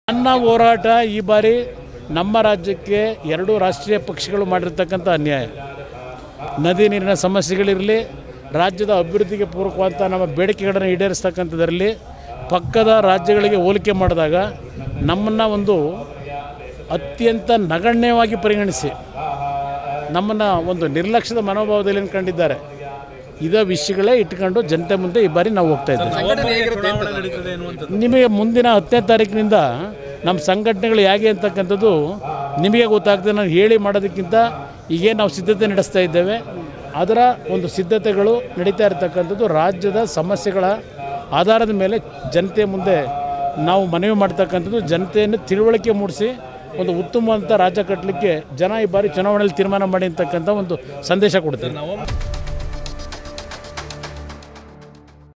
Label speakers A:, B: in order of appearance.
A: ನನ್ನ ಹೋರಾಟ ಈ ಬಾರಿ ನಮ್ಮ ರಾಜ್ಯಕ್ಕೆ ಎರಡು ರಾಷ್ಟ್ರೀಯ ಪಕ್ಷಗಳು ಮಾಡಿರ್ತಕ್ಕಂಥ ಅನ್ಯಾಯ ನದಿ ನೀರಿನ ಸಮಸ್ಯೆಗಳಿರಲಿ ರಾಜ್ಯದ ಅಭಿವೃದ್ಧಿಗೆ ಪೂರಕವಾದಂಥ ನಮ್ಮ ಬೇಡಿಕೆಗಳನ್ನು ಈಡೇರಿಸ್ತಕ್ಕಂಥದ್ರಲ್ಲಿ ಪಕ್ಕದ ರಾಜ್ಯಗಳಿಗೆ ಹೋಲಿಕೆ ಮಾಡಿದಾಗ ನಮ್ಮನ್ನು ಒಂದು ಅತ್ಯಂತ ನಗಣ್ಯವಾಗಿ ಪರಿಗಣಿಸಿ ನಮ್ಮನ್ನು ಒಂದು ನಿರ್ಲಕ್ಷ್ಯದ ಮನೋಭಾವದಲ್ಲಿ ಕಂಡಿದ್ದಾರೆ ಇದೇ ವಿಷಯಗಳೇ ಇಟ್ಕೊಂಡು ಜನತೆ ಮುಂದೆ ಈ ಬಾರಿ ನಾವು ಹೋಗ್ತಾ ಇದ್ದೇವೆ
B: ಸಂಘಟನೆ ಹೇಗಿರುತ್ತೆ ಅಂತ
C: ನಡೀತದೆ ಅನ್ನುವಂಥದ್ದು
A: ನಿಮಗೆ ಮುಂದಿನ ಹತ್ತನೇ ತಾರೀಕಿನಿಂದ ನಮ್ಮ ಸಂಘಟನೆಗಳು ಹೇಗೆ ಅಂತಕ್ಕಂಥದ್ದು ನಿಮಗೆ ಗೊತ್ತಾಗ್ತದೆ ನಾನು ಹೇಳಿ ಮಾಡೋದಕ್ಕಿಂತ ಈಗೇನು ನಾವು ಸಿದ್ಧತೆ ನಡೆಸ್ತಾ ಇದ್ದೇವೆ ಅದರ ಒಂದು ಸಿದ್ಧತೆಗಳು ನಡೀತಾ ಇರತಕ್ಕಂಥದ್ದು ರಾಜ್ಯದ ಸಮಸ್ಯೆಗಳ ಆಧಾರದ ಮೇಲೆ ಜನತೆಯ ಮುಂದೆ ನಾವು ಮನವಿ ಮಾಡ್ತಕ್ಕಂಥದ್ದು ಜನತೆಯನ್ನು ತಿಳುವಳಿಕೆ ಮೂಡಿಸಿ ಒಂದು ಉತ್ತಮವಾದಂಥ ರಾಜ್ಯ ಕಟ್ಟಲಿಕ್ಕೆ ಜನ ಈ ಬಾರಿ ಚುನಾವಣೆಯಲ್ಲಿ ತೀರ್ಮಾನ ಮಾಡಿ ಅಂತಕ್ಕಂಥ ಒಂದು ಸಂದೇಶ ಕೊಡ್ತೀವಿ
C: ನಾವು